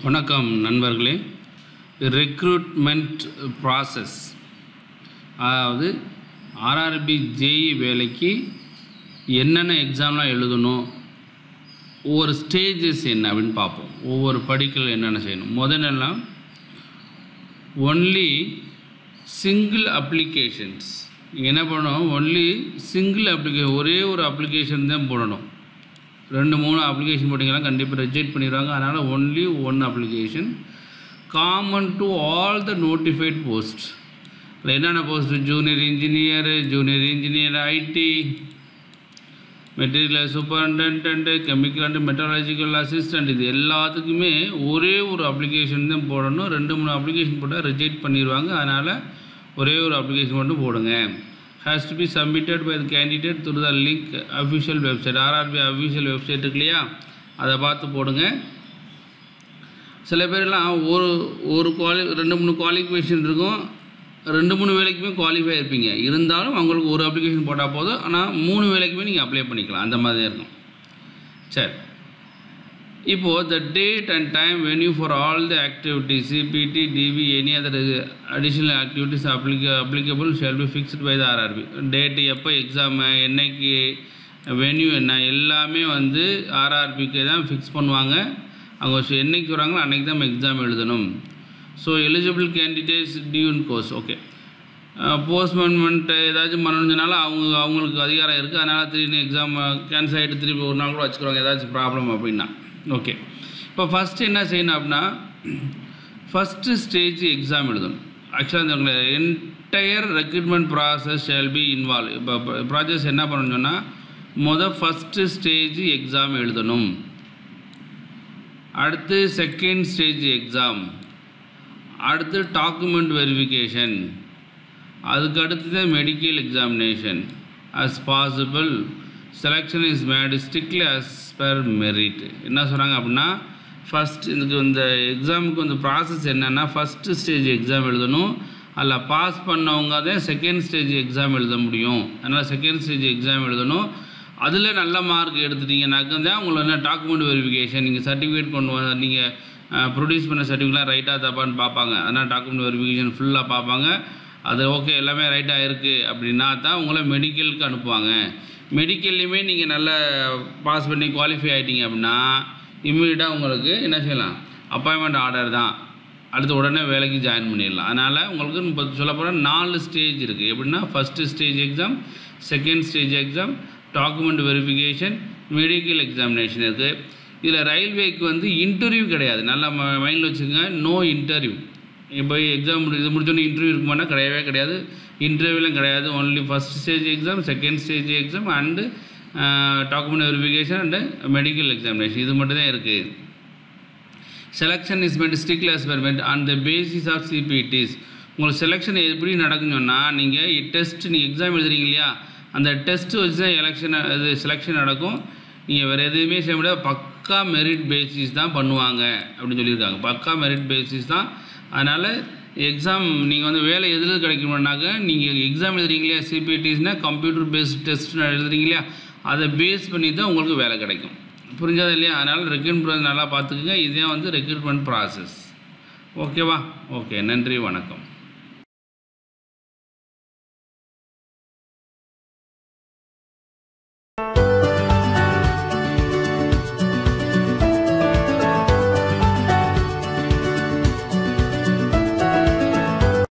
வணக்கம் நண்பர்களே recruitment process அதாவது ஆர்ஆர்பி ஜேஇ வேலைக்கு என்னென்ன எக்ஸாம்லாம் எழுதணும் ஒவ்வொரு ஸ்டேஜஸ் என்ன அப்படின்னு பார்ப்போம் ஒவ்வொரு படிக்கல் என்னென்ன செய்யணும் முதல்லலாம் ஒன்லி சிங்கிள் அப்ளிகேஷன்ஸ் என்ன பண்ணணும் ஒன்லி சிங்கிள் அப்ளிகேஷன் ஒரே ஒரு அப்ளிகேஷன் தான் போடணும் ரெண்டு மூணு அப்ளிகேஷன் போட்டிங்கன்னா கண்டிப்பாக ரிஜெக்ட் பண்ணிடுவாங்க அதனால் only one application common to all the notified post அதில் என்னென்ன post junior engineer junior engineer IT material superintendent and chemical and metallurgical assistant இது எல்லாத்துக்குமே ஒரே ஒரு அப்ளிகேஷன் தான் போடணும் ரெண்டு மூணு அப்ளிகேஷன் போட்டால் ரிஜெக்ட் பண்ணிடுவாங்க அதனால் ஒரே ஒரு அப்ளிகேஷன் மட்டும் போடுங்க has to be submitted by the candidate through the link official website RRB official website இருக்கு இல்லையா அதை பார்த்து போடுங்க சில பேர்லாம் ஒரு ஒரு குவாலி ரெண்டு மூணு குவாலிஃபிகேஷன் இருக்கும் ரெண்டு மூணு வேலைக்குமே குவாலிஃபை இருப்பீங்க இருந்தாலும் அவங்களுக்கு ஒரு அப்ளிகேஷன் போட்டால் போதும் ஆனால் மூணு வேலைக்குமே நீங்கள் அப்ளை பண்ணிக்கலாம் அந்த மாதிரி இருக்கும் சரி இப்போது the date and time venue for all the activities CBT DV any other additional activities அப்ளிக applicable shall be fixed by the RRB date எப்போ எக்ஸாமு என்னைக்கு வென்யூ என்ன எல்லாமே வந்து ஆர்ஆர்பிக்கு தான் ஃபிக்ஸ் பண்ணுவாங்க அவங்க என்னைக்கு வராங்களோ அன்றைக்கி தான் நம்ம எக்ஸாம் எழுதணும் so eligible candidates due course okay போஸ்ட்மென்மெண்ட் ஏதாச்சும் பண்ணணுனால அவங்க அவங்களுக்கு அதிகாரம் இருக்குது அதனால் திடீர்னு எக்ஸாம் கேன்சல் ஆகிட்டு திருப்பி ஒரு நாள் கூட வச்சுக்கிறாங்க ஏதாச்சும் ப்ராப்ளம் அப்படின்னா ஓகே இப்போ ஃபஸ்ட்டு என்ன செய்யணும் அப்படின்னா ஃபஸ்ட்டு ஸ்டேஜ் எக்ஸாம் எழுதணும் ஆக்சுவலாக இந்த entire recruitment process shall be involve இப்போ ப்ராசஸ் என்ன பண்ணணும்னு சொன்னால் மொதல் ஃபஸ்ட்டு ஸ்டேஜ் எக்ஸாம் எழுதணும் அடுத்து செகண்ட் ஸ்டேஜ் எக்ஸாம் அடுத்து டாக்குமெண்ட் வெரிஃபிகேஷன் அதுக்கு அடுத்து தான் medical examination as possible selection is made strictly as per merit என்ன சொல்கிறாங்க அப்படின்னா ஃபஸ்ட் இதுக்கு இந்த எக்ஸாமுக்கு வந்து ப்ராசஸ் என்னென்னா ஃபஸ்ட்டு ஸ்டேஜ் எக்ஸாம் எழுதணும் அதில் பாஸ் பண்ணவங்க தான் செகண்ட் ஸ்டேஜ் எக்ஸாம் எழுத முடியும் அதனால் செகண்ட் ஸ்டேஜ் எக்ஸாம் எழுதணும் அதில் நல்ல மார்க் எடுத்துட்டீங்கன்னாக்க தான் உங்களை என்ன டாக்குமெண்ட் வெரிஃபிகேஷன் நீங்கள் சர்டிஃபிகேட் கொண்டு வந்து நீங்கள் ப்ரொடியூஸ் பண்ண சர்டிஃபிகேட்லாம் ரைட்டாக தப்பான்னு பார்ப்பாங்க அதனால் டாக்குமெண்ட் வெரிஃபிகேஷன் ஃபுல்லாக பார்ப்பாங்க அது ஓகே எல்லாமே ரைட்டாக இருக்குது அப்படின்னா தான் உங்களை மெடிக்கலுக்கு அனுப்புவாங்க மெடிக்கல்லையுமே நீங்கள் நல்லா பாஸ் பண்ணி குவாலிஃபை ஆகிட்டீங்க அப்படின்னா இம்மீடியட்டாக உங்களுக்கு என்ன செய்யலாம் அப்பாயின்மெண்ட் ஆர்டர் தான் அடுத்து உடனே வேலைக்கு ஜாயின் பண்ணிடலாம் அதனால் உங்களுக்கு இப்போ சொல்ல போனால் நாலு ஸ்டேஜ் இருக்குது எப்படின்னா first stage exam second stage exam document verification medical examination இருக்குது இதில் ரயில்வேக்கு வந்து இன்டர்வியூ கிடையாது நல்லா மைண்டில் வச்சுக்கோங்க நோ இன்டர்வியூ இப்போ எக்ஸாம் இது முடிச்சோன்னே இன்டர்வியூ இருக்குமானா கிடையவே கிடையாது இன்டர்வியூலாம் கிடையாது only first stage exam second stage exam and document verification and medical examination இது மட்டும் தான் இருக்குது selection is made strict as per merit on the basis of CBTs உங்களுக்கு செலெக்ஷன் எப்படி நடக்குன்னு சொன்னால் நீங்கள் டெஸ்ட் நீங்கள் எக்ஸாம் எழுதுறீங்க இல்லையா அந்த டெஸ்ட்டு வச்சு தான் எலெக்ஷன் இது செலெக்ஷன் நடக்கும் நீங்கள் வேறு எதுவுமே செய்ய முடியாது பக்கா மெரிட் பேசிஸ் தான் பண்ணுவாங்க அப்படின்னு சொல்லியிருக்காங்க பக்கா மெரிட் பேசிஸ் தான் அதனால் எக்ஸாம் நீங்கள் வந்து வேலை எதில் கிடைக்கணும்னாக்க நீங்கள் எக்ஸாம் எழுதுறீங்க இல்லையா சிபிடிஸ்னால் கம்ப்யூட்டர் பேஸ்ட் டெஸ்ட் எழுதுறீங்க இல்லையா அதை பேஸ் பண்ணி தான் உங்களுக்கு வேலை கிடைக்கும் புரிஞ்சது இல்லையா அதனால் ரெக்ரூட்மெண்ட் நல்லா பார்த்துக்குங்க இதே வந்து ரெக்ரூட்மெண்ட் ப்ராசஸ் ஓகேவா ஓகே நன்றி வணக்கம்